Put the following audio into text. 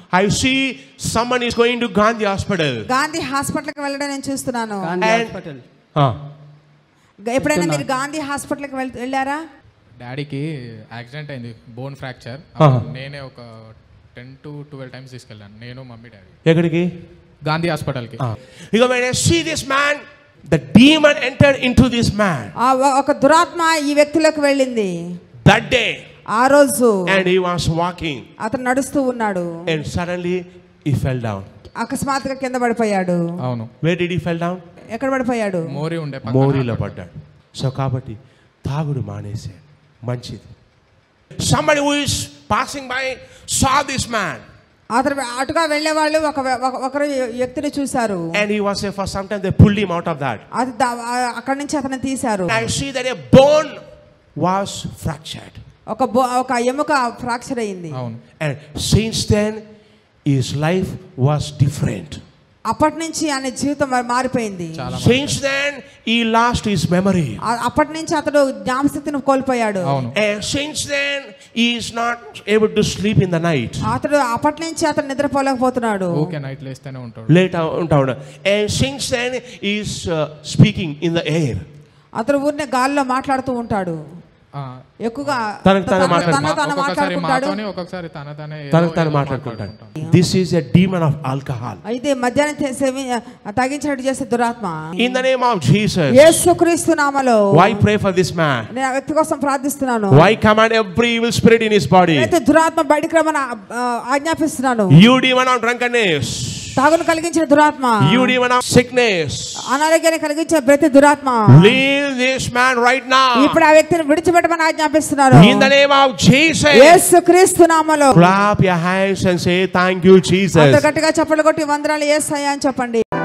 I see someone is going to Gandhi Hospital. Gandhi హాస్పిటల్కి వెళ్ళడం నేను చూస్తున్నాను గాంధీ And- హాస్పిటల్ Ah. ఎప్పుడైనా మీరు గాంధీ హాస్పిటల్కి వెళ్ వెళ్ళారా డాడీకి యాక్సిడెంట్ అయింది బోన్ ఫ్రాక్చర్ ఆహా. నేనే ఒక టెన్ టు ట్వెల్వ్ టైమ్స్ తీసుకెళ్ళాను నేను మమ్మీ డాడీ ఎక్కడికి గాంధీ హాస్పిటల్కి Ah. Because when I see this man, the demon entered into this man ఆ ఒ- ఒక దురాత్మ ఈ వ్యక్తిలోకి వెళ్ళింది that day, ఆ రోజు and he was walking, అతను నడుస్తూ ఉన్నాడు and suddenly he fell down. అకస్మాత్తుగా కింద పడిపోయాడు అవును Where did he fell down? ఎక్కడ పడిపోయాడు మోరీ ఉండే పక్కన మోరీలో అక్కడ పడ్డాడు సో కాబట్టి తాగుడు మానేశాడు మంచిది somebody who is passing by saw this man అతను అటుగా వెళ్ళే వాళ్ళు ఒక ఒక- ఒకరు వ్యక్తిని చూశారు and he was there for some time they pulled him out of that అది దా- ఆ- అక్కడి నుంచి అతను తీశారు i see that a bone was fractured ఒక బో ఒక ఎముక ఫ్రాక్చర్ అయింది అవును and since then his life was different అప్పటి నుంచి ఆయన జీవితం మరి మారిపోయింది చాలా since then he lost his memory ఆ- అప్పటి నుంచి అతడు జ్ఞాపశక్తిని కోల్పోయాడు అవును and since then he is not able to sleep in the night అతడు అప్పటి నుంచి అతను నిద్రపోలేకపోతున్నాడు ఊకే నైట్ లేస్తేనే ఉంటాడు late ఉంటాడు and since then he is uh, speaking in the air అతను ఊరినే గాల్లో మాట్లాడుతూ ఉంటాడు ఆ, ఎక్కువగా తనకు తాను తన- మాట్లాడు- తన మా- తాను ఒక్కొక్కసారి మాట్లాడుకుంటాడు మాతోనే ఒక్కొక్కసారి తన తనే ఏదో- తనకు తాను ఏదో మాట్లాడుకుంటాడు మాట్లాడుకుంటాం. This is a demon of alcohol అయితే మధ్యాహ్నం చే- సేవి తగ్గించినట్టు చేసే దురాత్మ in the name of jesus యేసుక్రీస్తు నామలో why pray for this man నేను ఆ వ్యక్తి కోసం ప్రార్థిస్తున్నాను why command every evil spirit in his body అయితే దురాత్మ బయటికి రమ్మని ఆ- ఆ, ఆజ్ఞాపిస్తున్నాను you demon of drunkenness తాగును కలిగించిన దురాత్మ you demon of sickness అనారోగ్యాన్ని కలిగించే ప్రతి దురాత్మ leave this man right now ఇప్పుడు ఆ వ్యక్తిని విడిచిపెట్టమని ఆజ్ఞాపిస్తున్నారు in the name of jesus యేసుక్రీస్తు నామలో clap your hands and say thank you jesus అంత గట్టిగా చప్పట్లు కొట్టి వందనాలు ఏసయ్యా అని చెప్పండి